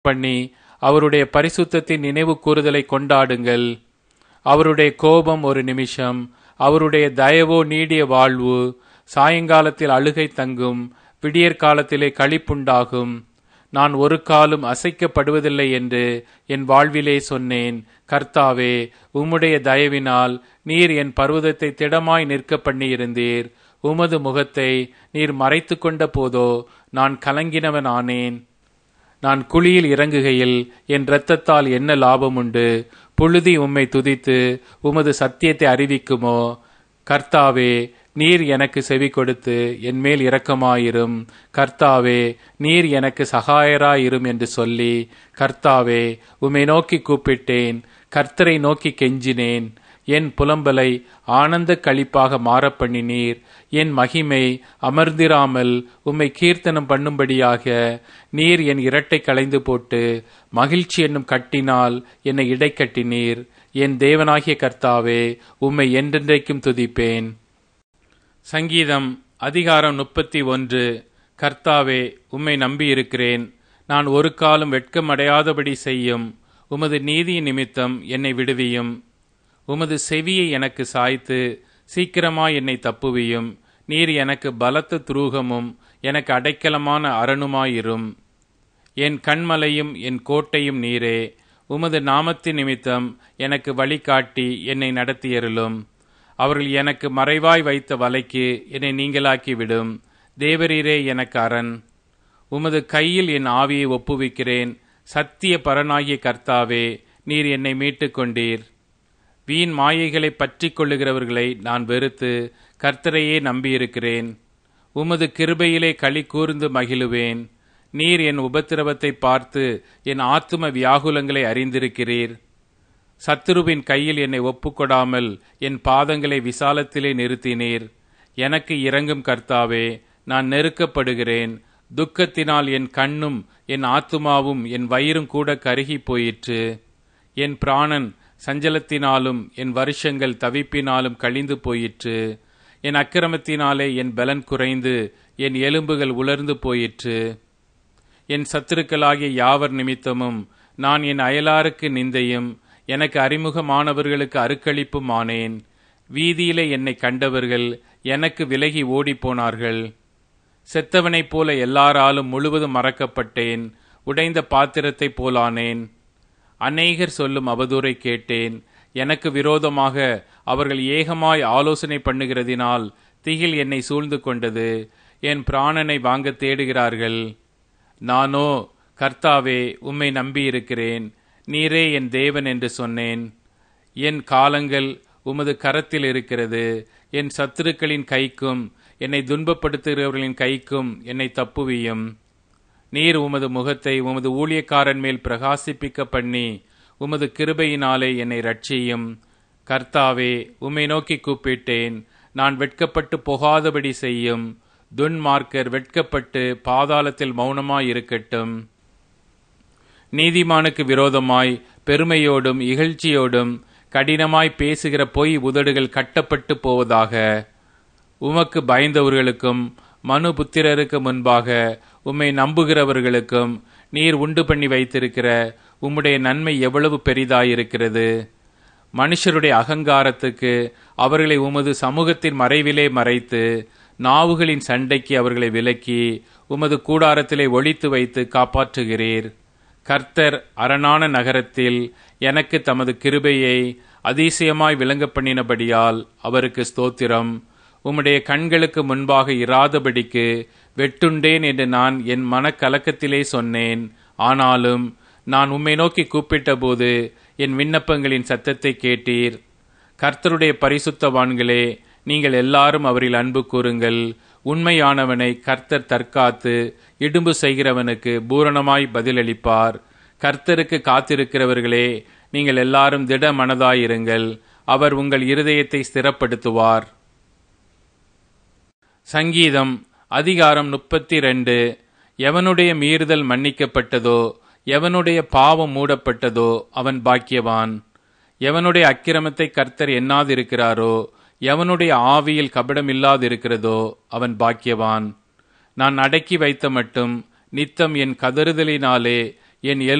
பண்ணி அவருடைய பரிசுத்தத்தின் நினைவு கூறுதலை கொண்டாடுங்கள் அவருடைய கோபம் ஒரு நிமிஷம் அவருடைய தயவோ நீடிய வாழ்வு சாயங்காலத்தில் அழுகை தங்கும் விடியற் காலத்திலே களிப்புண்டாகும் நான் ஒரு காலும் அசைக்கப்படுவதில்லை என்று என் வாழ்விலே சொன்னேன் கர்த்தாவே உம்முடைய தயவினால் நீர் என் பர்வதத்தை திடமாய் நிற்க பண்ணியிருந்தீர் உமது முகத்தை நீர் மறைத்து கொண்ட போதோ நான் கலங்கினவன் ஆனேன் நான் குழியில் இறங்குகையில் என் இரத்தத்தால் என்ன லாபம் உண்டு புழுதி உம்மை துதித்து உமது சத்தியத்தை அறிவிக்குமோ கர்த்தாவே நீர் எனக்கு செவி கொடுத்து என் மேல் இரக்கமாயிரும் கர்த்தாவே நீர் எனக்கு சகாயராயிரும் என்று சொல்லி கர்த்தாவே உம்மை நோக்கி கூப்பிட்டேன் கர்த்தரை நோக்கி கெஞ்சினேன் என் புலம்பலை ஆனந்த களிப்பாக மாறப் பண்ணினீர் என் மகிமை அமர்ந்திராமல் உம்மை கீர்த்தனம் பண்ணும்படியாக நீர் என் இரட்டை களைந்து போட்டு மகிழ்ச்சி என்னும் கட்டினால் என்னை இடைக்கட்டினீர் என் தேவனாகிய கர்த்தாவே உம்மை என்றென்றைக்கும் துதிப்பேன் சங்கீதம் அதிகாரம் முப்பத்தி ஒன்று கர்த்தாவே உம்மை நம்பியிருக்கிறேன் நான் ஒரு காலம் வெட்கமடையாதபடி செய்யும் உமது நீதி நிமித்தம் என்னை விடுவியும் உமது செவியை எனக்கு சாய்த்து சீக்கிரமாய் என்னை தப்புவியும் நீர் எனக்கு பலத்த துரூகமும் எனக்கு அடைக்கலமான அரணுமாயிரும் என் கண்மலையும் என் கோட்டையும் நீரே உமது நாமத்தின் நிமித்தம் எனக்கு வழிகாட்டி என்னை நடத்தியருளும் அவர்கள் எனக்கு மறைவாய் வைத்த வலைக்கு என்னை நீங்களாக்கி விடும் தேவரீரே எனக்கு அரண் உமது கையில் என் ஆவியை ஒப்புவிக்கிறேன் சத்திய பரனாகிய கர்த்தாவே நீர் என்னை மீட்டுக் கொண்டீர் வீண் மாயைகளை பற்றி கொள்ளுகிறவர்களை நான் வெறுத்து கர்த்தரையே நம்பியிருக்கிறேன் உமது கிருபையிலே களி கூர்ந்து மகிழுவேன் நீர் என் உபத்திரவத்தை பார்த்து என் ஆத்தும வியாகுலங்களை அறிந்திருக்கிறீர் சத்துருவின் கையில் என்னை ஒப்புக்கொடாமல் என் பாதங்களை விசாலத்திலே நிறுத்தினீர் எனக்கு இறங்கும் கர்த்தாவே நான் நெருக்கப்படுகிறேன் துக்கத்தினால் என் கண்ணும் என் ஆத்துமாவும் என் வயிறும் கூட கருகி போயிற்று என் பிராணன் சஞ்சலத்தினாலும் என் வருஷங்கள் தவிப்பினாலும் கழிந்து போயிற்று என் அக்கிரமத்தினாலே என் பலன் குறைந்து என் எலும்புகள் உலர்ந்து போயிற்று என் சத்துருக்களாகிய யாவர் நிமித்தமும் நான் என் அயலாருக்கு நிந்தையும் எனக்கு அறிமுகமானவர்களுக்கு அருக்களிப்பும் ஆனேன் வீதியிலே என்னை கண்டவர்கள் எனக்கு விலகி ஓடிப்போனார்கள் செத்தவனைப் போல எல்லாராலும் முழுவதும் மறக்கப்பட்டேன் உடைந்த பாத்திரத்தைப் போலானேன் அநேகர் சொல்லும் அவதூறை கேட்டேன் எனக்கு விரோதமாக அவர்கள் ஏகமாய் ஆலோசனை பண்ணுகிறதினால் திகில் என்னை சூழ்ந்து கொண்டது என் பிராணனை வாங்க தேடுகிறார்கள் நானோ கர்த்தாவே உம்மை நம்பியிருக்கிறேன் நீரே என் தேவன் என்று சொன்னேன் என் காலங்கள் உமது கரத்தில் இருக்கிறது என் சத்துருக்களின் கைக்கும் என்னை துன்பப்படுத்துகிறவர்களின் கைக்கும் என்னை தப்புவியும் நீர் உமது முகத்தை உமது ஊழியக்காரன் மேல் பிரகாசிப்பிக்க பண்ணி உமது கிருபையினாலே என்னை ரட்சியும் கர்த்தாவே உம்மை நோக்கி கூப்பிட்டேன் நான் வெட்கப்பட்டு போகாதபடி செய்யும் துன்மார்க்கர் வெட்கப்பட்டு பாதாளத்தில் மௌனமாயிருக்கட்டும் நீதிமானுக்கு விரோதமாய் பெருமையோடும் இகழ்ச்சியோடும் கடினமாய் பேசுகிற பொய் உதடுகள் கட்டப்பட்டு போவதாக உமக்கு பயந்தவர்களுக்கும் மனு புத்திரருக்கு முன்பாக உம்மை நம்புகிறவர்களுக்கும் நீர் உண்டு பண்ணி வைத்திருக்கிற உம்முடைய நன்மை எவ்வளவு பெரிதாயிருக்கிறது மனுஷருடைய அகங்காரத்துக்கு அவர்களை உமது சமூகத்தின் மறைவிலே மறைத்து நாவுகளின் சண்டைக்கு அவர்களை விலக்கி உமது கூடாரத்திலே ஒழித்து வைத்து காப்பாற்றுகிறீர் கர்த்தர் அரணான நகரத்தில் எனக்கு தமது கிருபையை அதிசயமாய் விளங்க பண்ணினபடியால் அவருக்கு ஸ்தோத்திரம் உம்முடைய கண்களுக்கு முன்பாக இராதபடிக்கு வெட்டுண்டேன் என்று நான் என் மனக்கலக்கத்திலே சொன்னேன் ஆனாலும் நான் உம்மை நோக்கி கூப்பிட்டபோது என் விண்ணப்பங்களின் சத்தத்தை கேட்டீர் கர்த்தருடைய பரிசுத்தவான்களே நீங்கள் எல்லாரும் அவரில் அன்பு கூறுங்கள் உண்மையானவனை கர்த்தர் தற்காத்து இடும்பு செய்கிறவனுக்கு பூரணமாய் பதிலளிப்பார் கர்த்தருக்கு காத்திருக்கிறவர்களே நீங்கள் எல்லாரும் திட மனதாயிருங்கள் அவர் உங்கள் இருதயத்தை ஸ்திரப்படுத்துவார் சங்கீதம் அதிகாரம் முப்பத்தி ரெண்டு எவனுடைய மீறுதல் மன்னிக்கப்பட்டதோ எவனுடைய பாவம் மூடப்பட்டதோ அவன் பாக்கியவான் எவனுடைய அக்கிரமத்தை கர்த்தர் எண்ணாதிருக்கிறாரோ எவனுடைய ஆவியில் கபடம் இல்லாதிருக்கிறதோ அவன் பாக்கியவான் நான் அடக்கி வைத்த மட்டும் நித்தம் என் கதறுதலினாலே என்